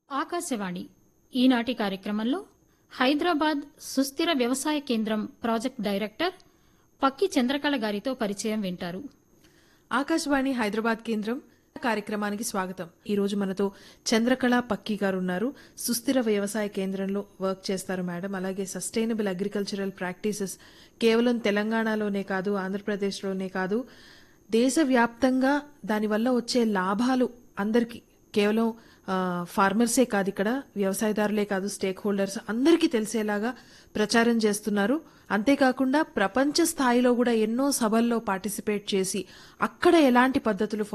ఆకాశవాణి ఈనాటి కార్యక్రమంలో హైదరాబాద్ సుస్థిర వ్యవసాయ కేంద్రం ప్రాజెక్ట్ డైరెక్టర్ పక్కి చంద్రకళ గారితో పరిచయం వింటారు ఆకాశవాణి హైదరాబాద్ కేంద్రం కార్యక్రమానికి స్వాగతం ఈ రోజు మనతో చంద్రకళ పక్కి గారు ఉన్నారు సుస్థిర వ్యవసాయ కేంద్రంలో వర్క్ చేస్తారు మేడం అలాగే సస్టైనబుల్ అగ్రికల్చరల్ ప్రాక్టీసెస్ కేవలం తెలంగాణలోనే కాదు ఆంధ్రప్రదేశ్లోనే కాదు దేశవ్యాప్తంగా దానివల్ల వచ్చే లాభాలు అందరికీ కేవలం ఆ, ఫార్మర్సే కాదు ఇక్కడ వ్యవసాయదారులే కాదు స్టేక్ హోల్డర్స్ అందరికీ తెలిసేలాగా ప్రచారం చేస్తున్నారు అంతేకాకుండా ప్రపంచ స్థాయిలో కూడా ఎన్నో సభల్లో పార్టిసిపేట్ చేసి అక్కడ ఎలాంటి పద్ధతులు